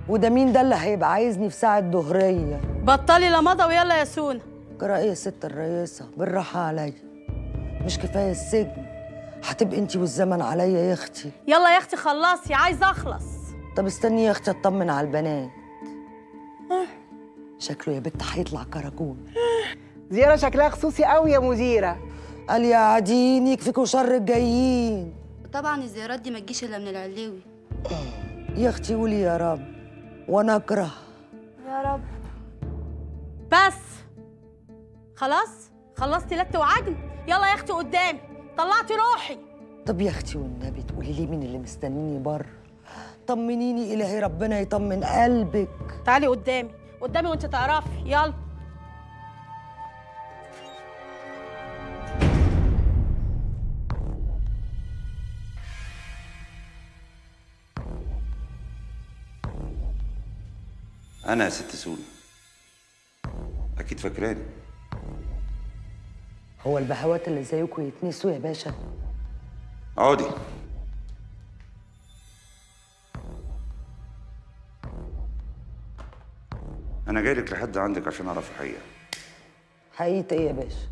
وده مين ده اللي هيبقى عايزني في ساعة ظهرية بطلي لمضة ويلا يا سونا جرى ايه يا ست الرئيسة بالراحة عليا مش كفاية السجن هتبقي انتي والزمن عليا يا اختي يلا يا اختي خلصي عايزه اخلص طب استني يا اختي اطمن على البنات شكله يا بت هيطلع كراكون زيارة شكلها خصوصي قوي يا مديرة قال يا عدين يكفيكوا شر الجايين طبعا الزيارات دي ما تجيش الا من العلاوي يا اختي قولي يا رب وانا اكره يا رب بس خلاص خلصتي لت وعجن يلا يا اختي قدامي طلعتي روحي طب يا اختي والنبي تقولي لي مين اللي مستنيني بره طمنيني الهي ربنا يطمن قلبك تعالي قدامي قدامي وانت تعرفي يلا انا يا ست سونا اكيد فاكراني هو البهوات اللي زيكم يتنسوا يا باشا اقعدي انا جاي لك لحد عندك عشان اعرف الحقيقه حقيقة ايه يا باشا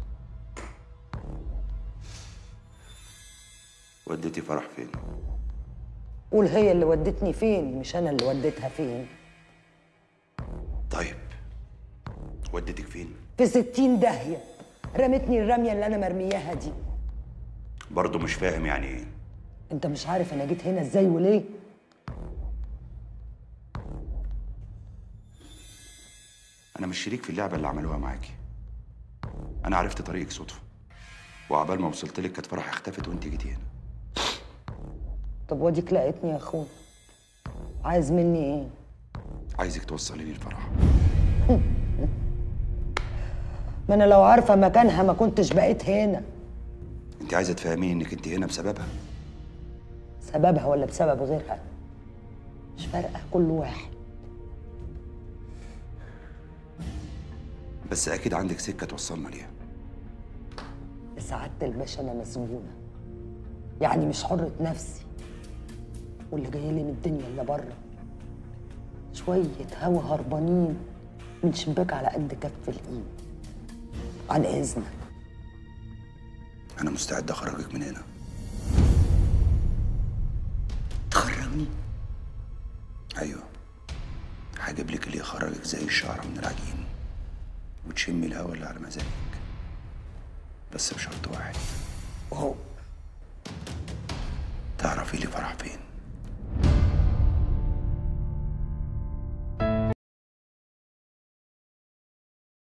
وديتي فرح فين قول هي اللي ودتني فين مش انا اللي وديتها فين طيب وديتك فين في ستين داهية رمتني الرمية اللي انا مرمياها دي برضه مش فاهم يعني ايه انت مش عارف انا جيت هنا ازاي وليه انا مش شريك في اللعبه اللي عملوها معاكي انا عرفت طريقك صدفه وعبال ما وصلت لك كانت فرح اختفت وانت جيتي هنا طب واديك لقيتني يا اخويا عايز مني ايه عايزك توصلي لي الفرح ما انا لو عارفة مكانها ما كنتش بقيت هنا انت عايزه تفهميني انك انت هنا بسببها سببها ولا بسبب غيرها مش فارقة كل واحد بس اكيد عندك سكه توصلنا ليها سعادة الباشا أنا مسجونة يعني مش حرة نفسي واللي جاي لي من الدنيا اللي بره شوية هوا هربانين من شباك على قد كف الإيد عن إذنك انا مستعد اخرجك من هنا تخرجني ايوه هجيب لك اللي يخرجك زي الشعره من العجين وتشمي الهوا اللي على مزاجك بس بشرط واحد وهو تعرفي لي فرح فين